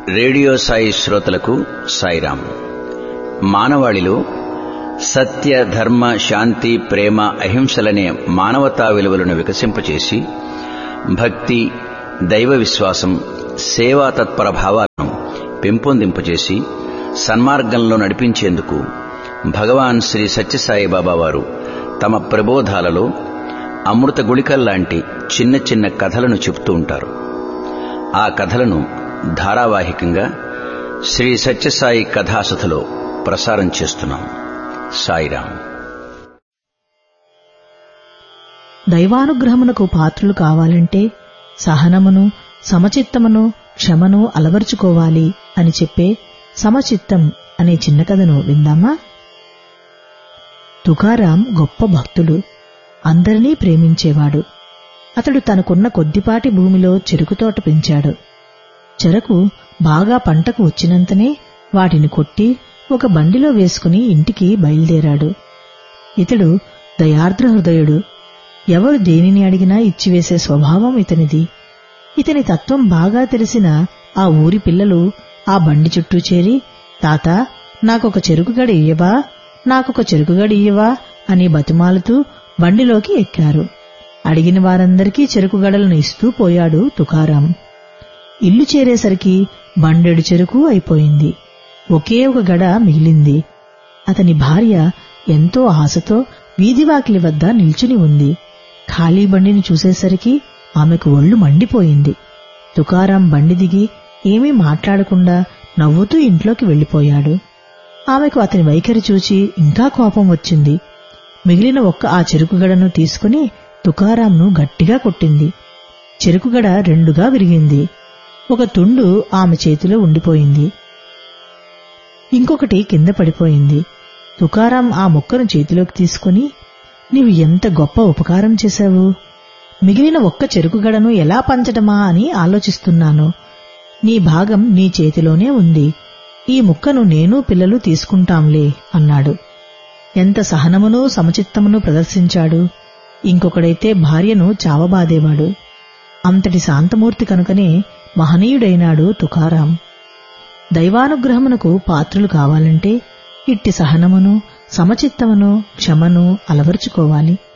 radio Sai శ్రోతలకు సాయిరాం మానవాళిలో సత్య ధర్మ శాంతి ప్రేమ అహింసలనే మానవతా విలువలను వికసింపచేసి భక్తి దైవ విశ్వాసం సేవా తత్పర భావాలను పెంపొందింపచేసి సన్మార్గంలో నడిపించేందుకు భగవాన్ శ్రీ సత్యసాయి బాబా వారు తమ ప్రబోధాలలో అమృత గుళికల్లాంటి చిన్న చిన్న కథలను చెబుతూ ఉంటారు ఆ కథలను ధారావాహికంగా శ్రీ సత్యసాయి కథాసథలో ప్రసారం చేస్తున్నాం సాయిరాం దైవానుగ్రహమునకు పాత్రులు కావాలంటే సహనమును సమచిత్తమును క్షమను అలవర్చుకోవాలి అని చెప్పే సమచిత్తం అనే చిన్న కథను విందామా తుకారాం గొప్ప భక్తుడు అందరినీ ప్రేమించేవాడు అతడు తనకున్న కొద్దిపాటి భూమిలో చెరుకు తోట పెంచాడు చెరకు బాగా పంటకు వచ్చినంతనే వాటిని కొట్టి ఒక బండిలో వేసుకుని ఇంటికి బయలుదేరాడు ఇతడు దయార్ద్ర హృదయుడు ఎవరు దేనిని అడిగినా ఇచ్చివేసే స్వభావం ఇతనిది ఇతని తత్వం బాగా తెలిసిన ఆ ఊరి పిల్లలు ఆ బండి చుట్టూ చేరి తాత నాకొక చెరుకుగడ ఇయ్యవా నాకొక చెరుకుగడ ఇయ్యవా అని బతిమాలుతూ బండిలోకి ఎక్కారు అడిగిన వారందరికీ చెరుకుగడలను ఇస్తూ పోయాడు తుకారాం ఇల్లు చేరేసరికి బండెడు చెరుకు అయిపోయింది ఒకే ఒక గడ మిగిలింది అతని భార్య ఎంతో ఆశతో వీధివాకిలి వద్ద నిల్చుని ఉంది ఖాళీ బండిని చూసేసరికి ఆమెకు ఒళ్ళు మండిపోయింది తుకారాం బండి దిగి ఏమీ మాట్లాడకుండా నవ్వుతూ ఇంట్లోకి వెళ్లిపోయాడు ఆమెకు అతని వైఖరి చూచి ఇంకా కోపం వచ్చింది మిగిలిన ఒక్క ఆ చెరుకుగడను తీసుకుని తుకారాంను గట్టిగా కొట్టింది చెరుకుగడ రెండుగా విరిగింది ఒక తుండు ఆమె చేతిలో ఉండిపోయింది ఇంకొకటి కింద పడిపోయింది తుకారాం ఆ ముక్కను చేతిలోకి తీసుకుని నీవు ఎంత గొప్ప ఉపకారం చేశావు మిగిలిన ఒక్క చెరుకుగడను ఎలా పంచటమా అని ఆలోచిస్తున్నాను నీ భాగం నీ చేతిలోనే ఉంది ఈ ముక్కను నేను పిల్లలు తీసుకుంటాంలే అన్నాడు ఎంత సహనమును సమచిత్తమును ప్రదర్శించాడు ఇంకొకడైతే భార్యను చావబాదేవాడు అంతటి శాంతమూర్తి కనుకనే మహనీయుడైనాడు తుకారాం దైవానుగ్రహమునకు పాత్రులు కావాలంటే ఇట్టి సహనమును సమచిత్తమును క్షమను అలవరుచుకోవాలి